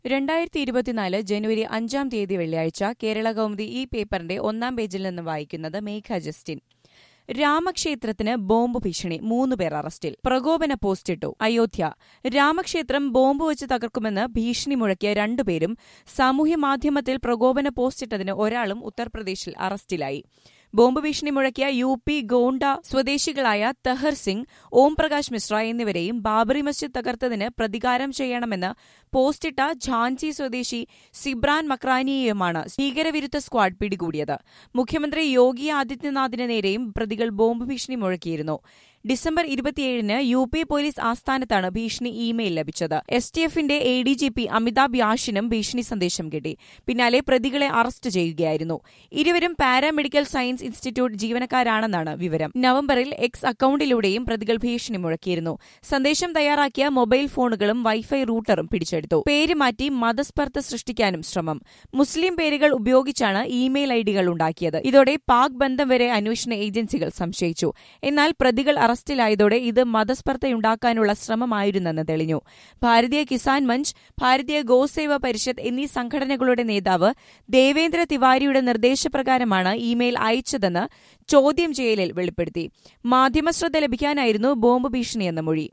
രണ്ടായിരത്തി ഇരുപത്തിനാല് ജനുവരി അഞ്ചാം തീയതി വെള്ളിയാഴ്ച കേരള കൗമുദി ഈ പേപ്പറിന്റെ ഒന്നാം പേജിൽ നിന്ന് വായിക്കുന്നത് മേഘ ജസ്റ്റിൻ രാമക്ഷേത്രത്തിന് ബോംബ് ഭീഷണി മൂന്ന് പേർ അറസ്റ്റിൽ പ്രകോപന പോസ്റ്റിട്ടു അയോധ്യ രാമക്ഷേത്രം ബോംബ് വെച്ച് തകർക്കുമെന്ന് ഭീഷണി മുഴക്കിയ രണ്ടുപേരും സാമൂഹ്യമാധ്യമത്തിൽ പ്രകോപന പോസ്റ്റിട്ടതിന് ഒരാളും ഉത്തർപ്രദേശിൽ അറസ്റ്റിലായി ബോംബ് ഭീഷണി മുഴക്കിയ യു പി ഗോണ്ട സ്വദേശികളായ തഹർ സിംഗ് ഓം പ്രകാശ് മിശ്ര എന്നിവരെയും ബാബറി മസ്ജിദ് തകർത്തതിന് പ്രതികാരം ചെയ്യണമെന്ന് പോസ്റ്റിട്ട ഝാൻസി സ്വദേശി സിബ്രാൻ മക്രാനിയെയുമാണ് ഭീകരവിരുദ്ധ സ്ക്വാഡ് പിടികൂടിയത് മുഖ്യമന്ത്രി യോഗി ആദിത്യനാഥിന് നേരെയും പ്രതികൾ ബോംബ് ഭീഷണി മുഴക്കിയിരുന്നു ഡിസംബർ ഇരുപത്തിയേഴിന് യു പി പോലീസ് ആസ്ഥാനത്താണ് ഭീഷണി ഇമെയിൽ ലഭിച്ചത് എസ് ടി എഫിന്റെ A D G P Amitabh യാഷിനും ഭീഷണി സന്ദേശം കിട്ടി പിന്നാലെ പ്രതികളെ അറസ്റ്റ് ചെയ്യുകയായിരുന്നു ഇരുവരും പാരാമെഡിക്കൽ സയൻസ് ഇൻസ്റ്റിറ്റ്യൂട്ട് ജീവനക്കാരാണെന്നാണ് വിവരം നവംബറിൽ എക്സ് അക്കൌണ്ടിലൂടെയും പ്രതികൾ ഭീഷണി മുഴക്കിയിരുന്നു സന്ദേശം തയ്യാറാക്കിയ മൊബൈൽ ഫോണുകളും വൈഫൈ റൂട്ടറും പിടിച്ചെടുത്തു പേര് മാറ്റി മതസ്പർദ്ധ സൃഷ്ടിക്കാനും ശ്രമം മുസ്ലിം പേരുകൾ ഉപയോഗിച്ചാണ് ഇമെയിൽ ഐഡികൾ ഉണ്ടാക്കിയത് ഇതോടെ പാക് ബന്ധം വരെ അന്വേഷണ ഏജൻസികൾ സംശയിച്ചു എന്നാൽ പ്രതികൾ അറസ്റ്റിലായതോടെ ഇത് മതസ്പർദ്ധയുണ്ടാക്കാനുള്ള ശ്രമമായിരുന്നെന്ന് തെളിഞ്ഞു ഭാരതീയ കിസാൻ മഞ്ച് ഭാരതീയ ഗോസേവ പരിഷത്ത് എന്നീ സംഘടനകളുടെ നേതാവ് ദേവേന്ദ്ര തിവാരിയുടെ നിർദ്ദേശപ്രകാരമാണ് ഇമെയിൽ അയച്ചതെന്ന് ചോദ്യം ചെയ്യലിൽ വെളിപ്പെടുത്തി മാധ്യമശ്രദ്ധ ലഭിക്കാനായിരുന്നു ബോംബ് ഭീഷണിയെന്ന മൊഴി